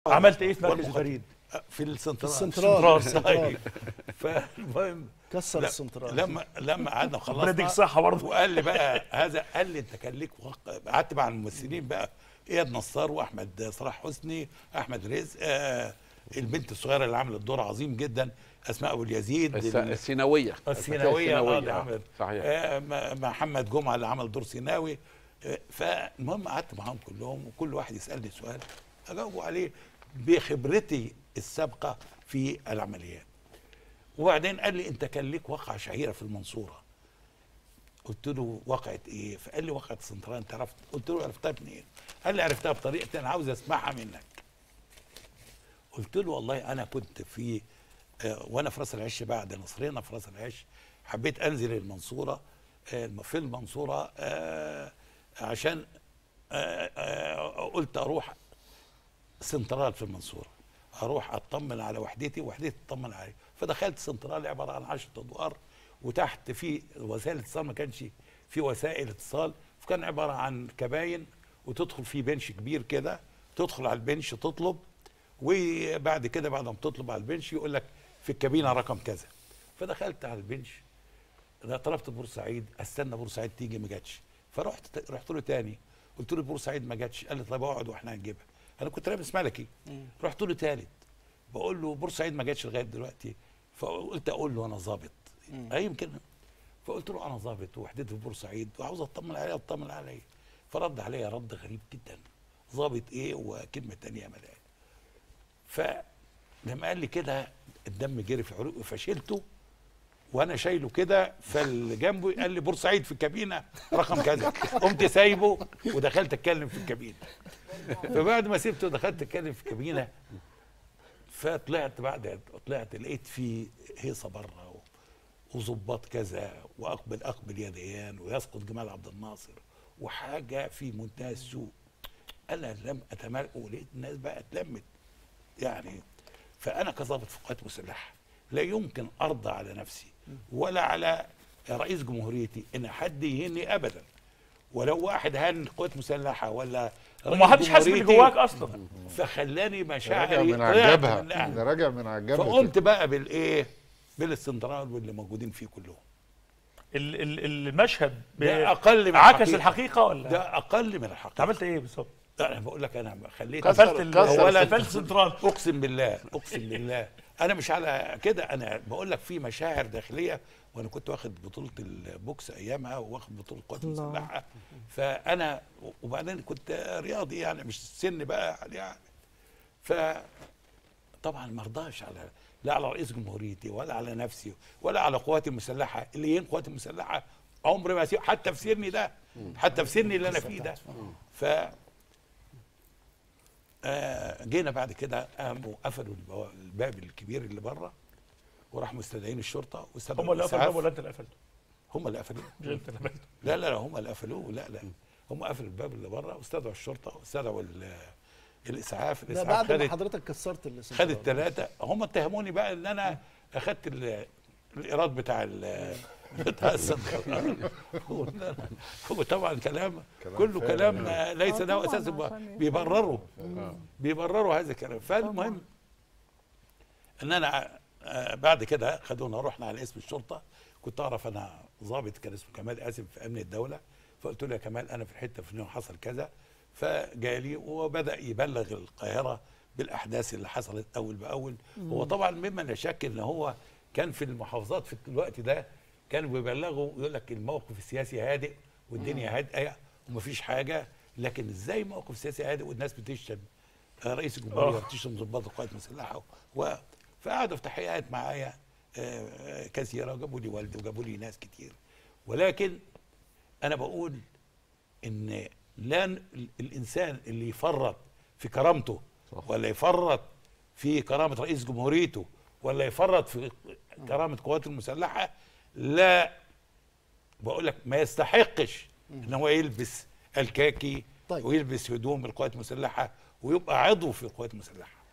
عملت ايه في مركز والمخ- البريد؟ في السنترال السنترال طيب السنترال فالمهم كسر لا، السنترال لما لما قعدنا ربنا يديك خلصنا الصحه برضه وقال لي بقى هذا قال لي انت كان ليك وق- قعدت مع الممثلين بقى اياد نصار واحمد صلاح حسني احمد رزق آه البنت الصغيره اللي عملت دور عظيم جدا اسماء ابو اليزيد الس- ال- السيناويه السيناويه اه اللي آه، عمل صحيح آه م- محمد جمعه اللي عمل دور سيناوي آه فالمهم قعدت معاهم كلهم وكل واحد يسالني سؤال اجاوبه عليه بخبرتي السابقه في العمليات وبعدين قال لي انت كان ليك وقعه شهيره في المنصوره قلت له وقعه ايه فقال لي وقعه سنترال انت عرفت قلت له عرفتها منين قال لي عرفتها بطريقتي انا عاوز اسمعها منك قلت له والله انا كنت في آه، وانا في راس العش بعد نصرنا في راس العش حبيت انزل المنصوره آه، في المنصوره آه، عشان آه، آه، قلت اروح سنترال في المنصوره اروح اطمن على وحدتي وحدتي تطمن علي فدخلت سنترال عباره عن 10 ادوار وتحت في وسائل اتصال ما كانش في وسائل اتصال فكان عباره عن كباين وتدخل في بنش كبير كده تدخل على البنش تطلب وبعد كده بعد ما تطلب على البنش يقول لك في الكابينه رقم كذا فدخلت على البنش انا طلبت بورسعيد استنى بورسعيد تيجي ما جاتش فرحت رحت له تاني قلت له بورسعيد ما جاتش قال لي طيب اقعد واحنا هنجيبها انا كنت لابس ملكي رحت له تالت بقول له بورسعيد ما جاتش لغايه دلوقتي فقلت اقول له انا ظابط اي يمكن فقلت له انا ظابط وحدتي في بورسعيد وعاوز اطمن عليها اطمن عليا فرد عليا رد غريب جدا ظابط ايه وكلمه تانية ملاك فلما قال لي كده الدم جري في عروقي فشلته وانا شايله كده فاللي جنبه قال لي بورسعيد في الكابينه رقم كذا قمت سايبه ودخلت اتكلم في الكابينه فبعد ما سبته دخلت اتكلم في الكابينه فطلعت بعد طلعت لقيت في هيصه بره وظباط كذا واقبل اقبل يديان ويسقط جمال عبد الناصر وحاجه في منتهى السوء انا لم اتملك ولقيت الناس بقى اتلمت يعني فانا كظابط في قوات مسلحه لا يمكن ارضى على نفسي ولا على رئيس جمهوريتي ان حد يهني ابدا ولو واحد هان القوات مسلحه ولا رئيس وما حدش حاسس باللي جمهوريتي، جواك اصلا فخلاني راجع مشاعري من على طلعت الجبهه منها. ده راجع من على الجبهه فقمت بقى بالايه بالاستنطرال واللي موجودين فيه كلهم ال- ال- المشهد ب- ده اقل من عكس الحقيقة. الحقيقه ولا ده اقل من انت الحقيقه عملت ايه بالظبط؟ لا انا بقول لك انا خليت قفلت ال- اولا قفلت سنترال اقسم بالله اقسم بالله انا مش على كده انا بقول لك في مشاعر داخليه وانا كنت واخد بطوله البوكس ايامها واخد بطوله القوات المسلحه فانا وبعدين كنت رياضي يعني مش سن بقى يعني ف طبعا ما ارضاش على لا على رئيس جمهوريتي ولا على نفسي ولا على قواتي المسلحه اللي هي قواتي المسلحه عمري ما أسيب حتى في سني ده حتى في سني اللي انا فيه ده ف آه، جينا بعد كده قاموا قفلوا البوا- الباب الكبير اللي بره وراحوا مستدعين الشرطه واستدعوا هم اللي قفلوا الإسعاف. ولا انت اللي قفلته؟ هم اللي قفلوه مش انت اللي قفلته لا لا لا هم اللي قفلوه لا لا هم قفلوا الباب اللي بره واستدعوا الشرطه واستدعوا ال- الاسعاف ده الاسعاف بعد ما خدت حضرتك كسرت السنترال خدت ثلاثه هم اتهموني بقى ان انا اخدت ال- الايراد بتاع ال بتاع السنترال هو- هو طبعا كلام كلام كله فارغ كلام يعني. ليس آه له طبعاً اساس عشان بيبرروا آه. بيبرروا هذا الكلام فالمهم ان انا آه، بعد كده خدونا رحنا على اسم الشرطه كنت اعرف انا ضابط كان اسمه كمال قاسم في امن الدوله فقلت له يا كمال انا في الحته الفلانيه حصل كذا فجالي وبدا يبلغ القاهره بالاحداث اللي حصلت اول باول هو طبعا مما لا شك ان هو كان في المحافظات في الوقت ده كانوا بيبلغوا يقول لك الموقف السياسي هادئ والدنيا هادئه ومفيش حاجه لكن ازاي موقف سياسي هادئ والناس بتشتم آه، رئيس الجمهوريه آه. بتشتم ضباط القوات المسلحه و فقعدوا في تحقيقات معايا آه، آه، كثيره وجابوا لي والدي وجابوا لي ناس كتير ولكن انا بقول ان لا ن- الانسان اللي يفرط في كرامته صح. ولا يفرط في كرامه رئيس جمهوريته ولا يفرط في كرامه قواته المسلحه لا بقول لك ما يستحقش ان هو يلبس الكاكي طيب. ويلبس هدوم القوات المسلحه ويبقى عضو في القوات المسلحه